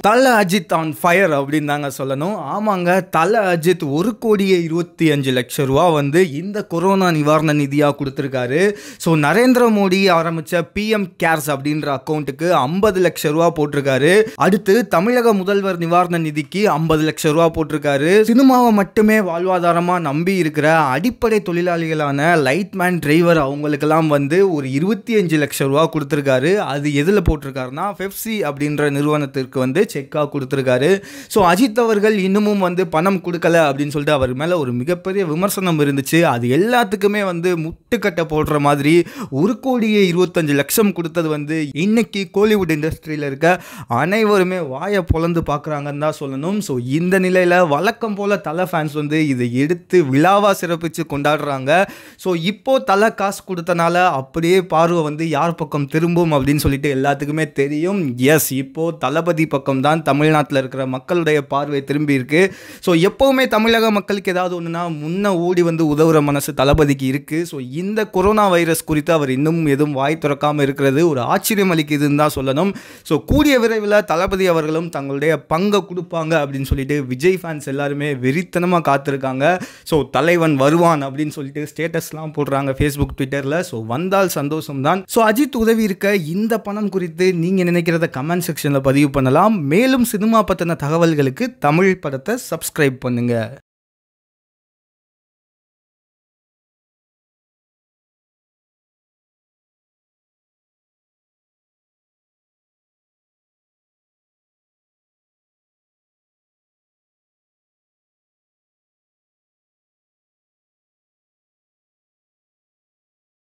தல Ajith on fire அப்படின்னு தாங்க சொல்லணும் ஆமாங்க தல அஜித் ஒரு கோடியே இருபத்தி அஞ்சு லட்சம் ரூபா வந்து இந்த கொரோனா நிவாரண நிதியாக கொடுத்துருக்காரு ஸோ நரேந்திர மோடி ஆரம்பித்த பிஎம் கேர்ஸ் அப்படின்ற அக்கௌண்ட்டுக்கு ஐம்பது லட்சம் ரூபா போட்டிருக்காரு அடுத்து தமிழக முதல்வர் நிவாரண நிதிக்கு ஐம்பது லட்சம் ரூபா போட்டிருக்காரு சினிமாவை மட்டுமே வாழ்வாதாரமாக நம்பி இருக்கிற அடிப்படை தொழிலாளிகளான லைட்மேன் டிரைவர் அவங்களுக்கெல்லாம் வந்து ஒரு இருபத்தி அஞ்சு லட்சம் ரூபா கொடுத்துருக்காரு அது எதில் போட்டிருக்காருன்னா பெப்சி அப்படின்ற நிறுவனத்திற்கு வந்து செக்காக கொடுத்துருக்காரு ஸோ அஜித் அவர்கள் இன்னமும் வந்து பணம் கொடுக்கல அப்படின்னு சொல்லிட்டு அவர் மேலே ஒரு மிகப்பெரிய விமர்சனம் இருந்துச்சு அது எல்லாத்துக்குமே வந்து முட்டுக்கட்டை போடுற மாதிரி ஒரு கோடியே இருபத்தஞ்சு லட்சம் கொடுத்தது வந்து இன்னைக்கு கோலிவுட் இண்டஸ்ட்ரியில் இருக்க அனைவருமே வாயை பொழந்து பார்க்குறாங்கன்னு தான் சொல்லணும் ஸோ இந்த நிலையில் வழக்கம் போல் தலை ஃபேன்ஸ் வந்து இதை எடுத்து விழாவாக சிறப்பித்து கொண்டாடுறாங்க ஸோ இப்போ தலை காசு கொடுத்தனால அப்படியே பார்வை வந்து யார் பக்கம் திரும்பும் அப்படின்னு சொல்லிட்டு எல்லாத்துக்குமே தெரியும் எஸ் இப்போ தளபதி பக்கம் தான் தமிழ்நாட்டில் இருக்கிற மக்களுடைய பார்வை திரும்பி இருக்கு ஸோ எப்போவுமே தமிழக மக்களுக்கு ஏதாவது ஒன்றுனா முன்ன ஓடி வந்து உதவுற மனசு தளபதிக்கு இருக்கு ஸோ இந்த கொரோனா வைரஸ் குறித்து அவர் இன்னும் எதுவும் வாய் திறக்காமல் இருக்கிறது ஒரு ஆச்சரியம் அளிக்குதுன்னு தான் சொல்லணும் ஸோ கூடிய விரைவில் தளபதி அவர்களும் தங்களுடைய பங்கை கொடுப்பாங்க அப்படின்னு சொல்லிட்டு விஜய் ஃபேன்ஸ் எல்லாருமே வெறித்தனமாக காத்திருக்காங்க ஸோ தலைவன் வருவான் அப்படின்னு சொல்லிட்டு ஸ்டேட்டஸ்லாம் போடுறாங்க ஃபேஸ்புக் ட்விட்டரில் ஸோ வந்தால் சந்தோஷம் தான் ஸோ அஜித் உதவி இருக்க இந்த பணம் குறித்து நீங்கள் நினைக்கிறத கமெண்ட் செக்ஷனில் பதிவு பண்ணலாம் மேலும் சினிமா பற்றின தகவல்களுக்கு தமிழ் படத்தை சப்ஸ்கிரைப் பண்ணுங்கள்